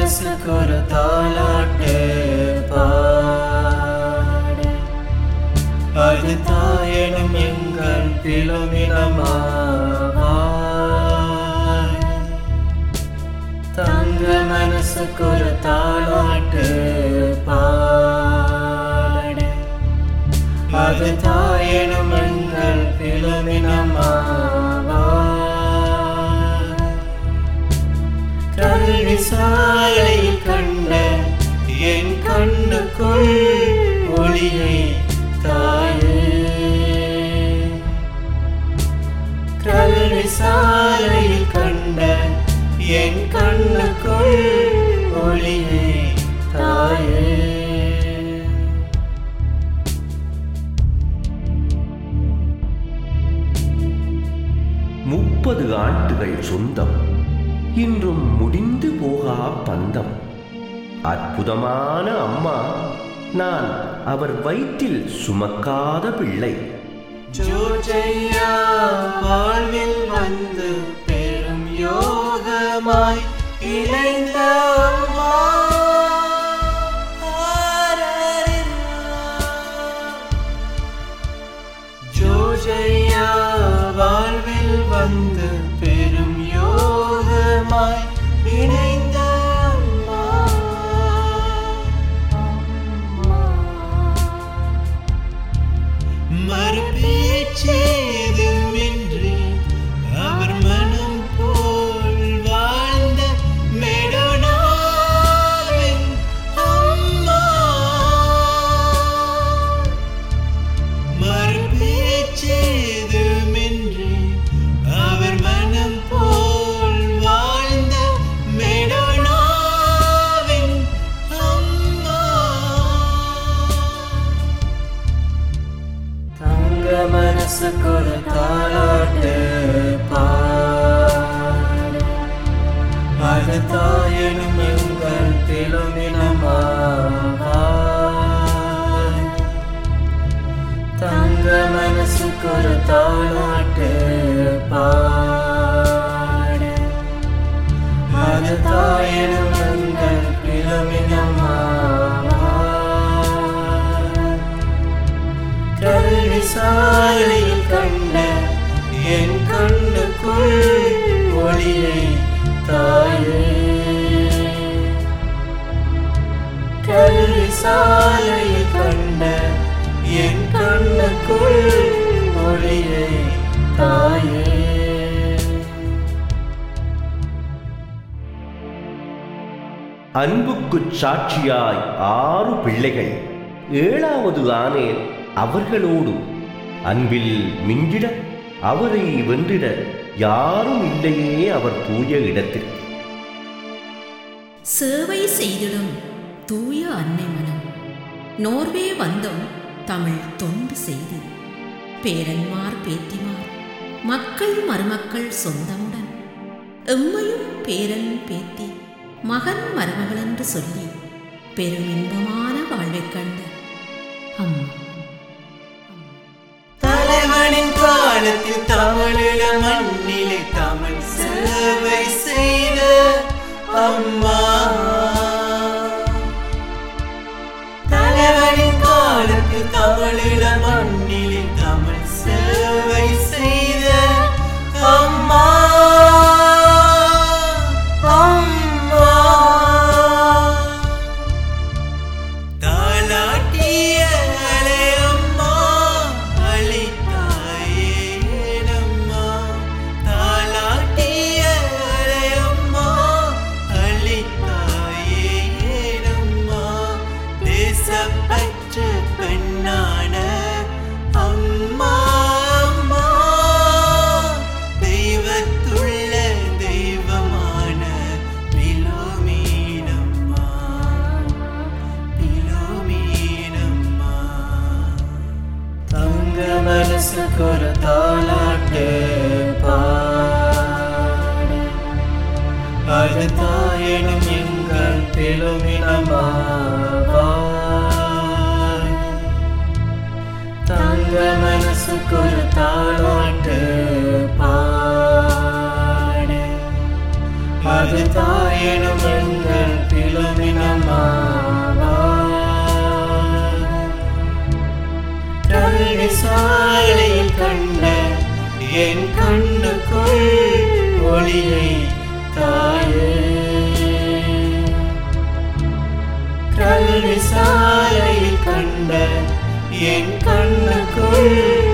மனசுக்கு ஒரு தாலாட்டு பாட அது தாயனும் எங்கள் பிலுமினமாவாய் தங்க மனசுக்கு ஒரு தாலாட்டு பாட அது தாயனும் எங்கள் பிலுமினமாவாய் கல்வி சாலையில் கண்ட என் கண்ணுக்குள் ஒளியை தாயே கல்வி சாலையில் கண்ட என் கண்ணுக்குள் ஒளியை தாயே முப்பது ஆண்டுகள் சொந்தம் இன்றும் முடிந்து போகா பந்தம் அற்புதமான அம்மா நான் அவர் வயிற்றில் சுமக்காத பிள்ளை ஜோஜையா வாழ்வில் வந்து பெரும் யோகமாய் இணைந்த அம்மா. ஜோஜையா வாழ்வில் வந்து பெரும் யோகமாய் இணைந்த அம்மா. மறுபேச்சேதுமின்றி அவர் மனம் போல் வாழ்ந்த மெடோனாவின் அம்மா மறுபேச்சேதுமின்றி அவர் மனம் போல் வாழ்ந்த மெடோனாவின் அம்மா தங்க மனசுக்கு ஒரு தாலாட்டு பாட அது தாயனும் எங்கள் திலுமினமாவாய் தங்க மனசுக்கு ஒரு தாலாட்டு பாட அது தாயனும் எங்கள் திலுமினமாவாய் கல்வி சாலையில் கண்ட என் கண்ணுக்குள் ஒளியை தாயே கல்வி சாலையில் கண்ட என் கண்ணுக்குள் ஒளியை தாயே அன்புக்குச் சாட்சியாய் ஆறு பிள்ளைகள் ஏழாவது ஆனேன் அவர்களோடு அன்பில் மிஞ்சிட அவரை வென்றிட யாரும் இல்லையே அவர் தூய இடத்தில் சேவை செய்திடும் தூய அன்னை மனம் நோர்வே வந்தோம் தமிழ் தொண்டு செய்து பேரன்மார் பேத்திமார் மக்கள் மருமக்கள் சொந்தமுடன் எம்மையும் பேரன் பேத்தி மகன் மருமகள் என்று சொல்லி பெருமின்பமான வாழ்வைக் கண்ட அம்மா தலைவனின் காலத்தில் தமிழில மண்ணிலே தமிழ் சேவை செய்த அம்மா தலைவனின் காலத்தில் தமிழில மண்ணிலே தமிழ் சேவை செய்த அம்மா அம்மா தாலாட்டிய அலே அம்மா அளித்தாயே நம்மா தாலாட்டிய அலே அம்மா அளித்தாயே நம்மா தேசப்பற்று பெண்ணான அம்மா அம்மா தெய்வத்துள்ள தெய்வமான பிலோமீனம்மா பிலோமீனம்மா தங்க மனசுக்கு ஒரு தாலாட்டு பாட அது தாயனும் எங்கள் பிலுமினமாவாய் தங்க மனசுக்கு ஒரு தாலாட்டு பாட அது அது தாயனும் எங்கள் பிளவினமாவார் கல்வி சாலையில் கண்ட என் கண்ணுக்குள் ஒளியை தாயே கல்வி சாலையில் கண்ட என் கண்ணுக்குள்